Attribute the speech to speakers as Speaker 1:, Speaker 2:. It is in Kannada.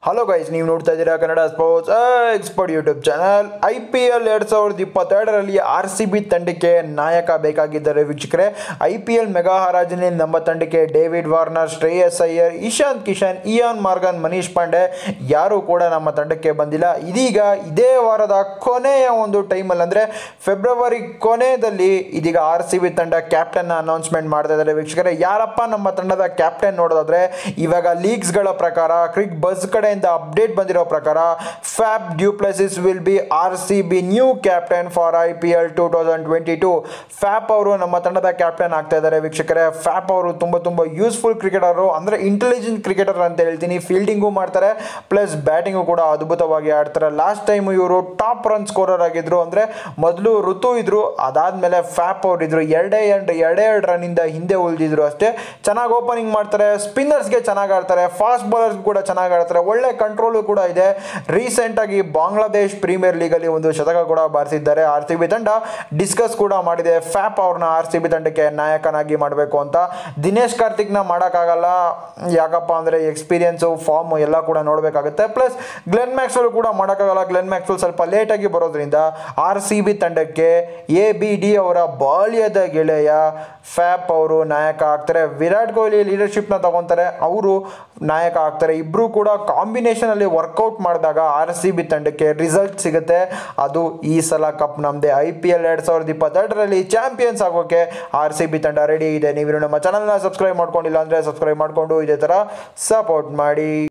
Speaker 1: ಹಲೋ ಗೈಸ್ ನೀವು ನೋಡ್ತಾ ಇದ್ದೀರಾ Kannada sports expert YouTube channel I P L ಎರಡು ಸಾವಿರದ ಇಪ್ಪತ್ತೆರಡರಲ್ಲಿ ಆರ್ ಸಿ ಬಿ ತಂಡಕ್ಕೆ ನಾಯಕ ಬೇಕಾಗಿದ್ದಾರೆ ವೀಕ್ಷಕರೇ ಐ ಪಿ ಎಲ್ ಮೆಗಾ ಹರಾಜಿನಲ್ಲಿ ನಮ್ಮ ತಂಡಕ್ಕೆ David Warner Shreyas Iyer Ishant Kishan Eoin Morgan Manish Pandey ಯಾರೂ ಕೂಡ ನಮ್ಮ ತಂಡಕ್ಕೆ ಬಂದಿಲ್ಲ ಇದೀಗ ಇದೇ ವಾರದ ಕೊನೆಯ ಒಂದು ಟೈಮಲ್ಲಿ ಅಂದರೆ ಫೆಬ್ರವರಿ ಕೊನೆಯಲ್ಲಿ ಇದೀಗ ಆರ್ ಸಿ ಬಿ ತಂಡ ಕ್ಯಾಪ್ಟನ್ನ ಅನೌನ್ಸ್ಮೆಂಟ್ ಮಾಡ್ತಾ ಇದ್ದಾರೆ ವೀಕ್ಷಕರೇ ಯಾರಪ್ಪ ನಮ್ಮ ತಂಡದ ಕ್ಯಾಪ್ಟನ್ ನೋಡೋದಾದ್ರೆ ಇವಾಗ ಲೀಗ್ಸ್ಗಳ ಪ್ರಕಾರ ಕ್ರಿಕ್ ಬಸ್ ಕಡೆಯಿಂದ ಅಪ್ಡೇಟ್ ಬಂದಿರೋ ಪ್ರಕಾರ Faf du Plessis will be R C B new captain for I P L two thousand twenty two Faf ಅವರು ನಮ್ಮ ತಂಡದ ಕ್ಯಾಪ್ಟನ್ ಆಗ್ತಾ ಇದ್ದಾರೆ ವೀಕ್ಷಕರೇ ಫ್ಯಾಪ್ ಅವರು ತುಂಬ ತುಂಬ ಯೂಸ್ಫುಲ್ ಕ್ರಿಕೆಟರು ಅಂದರೆ ಇಂಟೆಲಿಜೆಂಟ್ ಕ್ರಿಕೆಟರ್ ಅಂತ ಹೇಳ್ತೀನಿ ಫೀಲ್ಡಿಂಗು ಮಾಡ್ತಾರೆ ಪ್ಲಸ್ ಬ್ಯಾಟಿಂಗು ಕೂಡ ಅದ್ಭುತವಾಗಿ ಆಡ್ತಾರೆ ಲಾಸ್ಟ್ ಟೈಮ್ ಇವರು ಟಾಪ್ ರನ್ ಸ್ಕೋರರ್ ಆಗಿದ್ರು ಅಂದರೆ ಮೊದಲು ಋತು ಇದ್ರು ಅದಾದಮೇಲೆ ಫ್ಯಾಪ್ ಅವರು ಇದ್ರು ಎರಡೇ ಎರಡು ಎರಡೇ ಎರಡು ರನ್ನಿಂದ ಹಿಂದೆ ಉಳಿದಿದ್ರು ಅಷ್ಟೇ ಚೆನ್ನಾಗಿ ಓಪನಿಂಗ್ ಮಾಡ್ತಾರೆ ಸ್ಪಿನ್ನರ್ಸ್ಗೆ ಚೆನ್ನಾಗಿ ಆಡ್ತಾರೆ ಫಾಸ್ಟ್ ಬೌಲರ್ಸ್ ಕೂಡ ಚೆನ್ನಾಗಿ ಆಡ್ತಾರೆ ಒಳ್ಳೆ ಕಂಟ್ರೋಲು ಕೂಡ ಇದೆ ರೀಸೆಂಟಾಗಿ ಬಾಂಗ್ಲಾದೇಶ್ ಪ್ರೀಮಿಯರ್ ಲೀಗಲ್ಲಿ ಒಂದು ಶತಕ ಕೂಡ ಬಾರಿಸಿದ್ದಾರೆ ಆರ್ ಸಿ ಬಿ ತಂಡ ಡಿಸ್ಕಸ್ ಕೂಡ ಮಾಡಿದೆ ಫ್ಯಾಪ್ ಅವ್ರನ್ನ ಆರ್ ಸಿ ಬಿ ತಂಡಕ್ಕೆ ನಾಯಕನಾಗಿ ಮಾಡಬೇಕು ಅಂತ ದಿನೇಶ್ ಕಾರ್ತಿಕ್ನ ಮಾಡೋಕ್ಕಾಗಲ್ಲ ಯಾಕಪ್ಪ ಅಂದರೆ ಎಕ್ಸ್ಪೀರಿಯನ್ಸು ಫಾರ್ಮ್ ಎಲ್ಲ ಕೂಡ ನೋಡಬೇಕಾಗುತ್ತೆ ಪ್ಲಸ್ ಗ್ಲೆನ್ ಮ್ಯಾಕ್ಸ್ವೆಲ್ ಕೂಡ ಮಾಡೋಕ್ಕಾಗಲ್ಲ ಗ್ಲೆನ್ ಮ್ಯಾಕ್ಸ್ವೆಲ್ ಸ್ವಲ್ಪ ಲೇಟಾಗಿ ಬರೋದ್ರಿಂದ ಆರ್ ಸಿ ಬಿ ತಂಡಕ್ಕೆ ಎ ಬಿ ಡಿ ಅವರ ಬಾಲ್ಯದ ಗೆಳೆಯ ಫ್ಯಾಪ್ ಅವರು ನಾಯಕ ಆಗ್ತಾರೆ ವಿರಾಟ್ ಕೊಹ್ಲಿ ಲೀಡರ್ಶಿಪ್ನ ತಗೊತಾರೆ ಅವರು ನಾಯಕ ಆಗ್ತಾರೆ ಇಬ್ಬರು ಕೂಡ ಕಾಂಬಿನೇಷನಲ್ಲಿ ವರ್ಕೌಟ್ ಮಾಡಿದಾಗ ಆರ್ ಸಿ ಬಿ ತಂಡಕ್ಕೆ ರಿಸಲ್ಟ್ ಸಿಗುತ್ತೆ ಅದು ಈ ಸಲ ಕಪ್ ನಮ್ಮದೇ ಐ ಪಿ ಎಲ್ ಎರಡು ಸಾವಿರದ ಇಪ್ಪತ್ತೆರಡರಲ್ಲಿ ಚಾಂಪಿಯನ್ಸ್ ಆಗೋಕ್ಕೆ ಆರ್ ಸಿ ಬಿ ತಂಡ ರೆಡಿ ಇದೆ ನೀವು ನಮ್ಮ ಚಾನಲ್ನ ಸಬ್ಸ್ಕ್ರೈಬ್ ಮಾಡ್ಕೊಂಡಿಲ್ಲ ಅಂದರೆ ಸಬ್ಸ್ಕ್ರೈಬ್ ಮಾಡಿಕೊಂಡು ಇದೇ ಥರ ಸಪೋರ್ಟ್ ಮಾಡಿ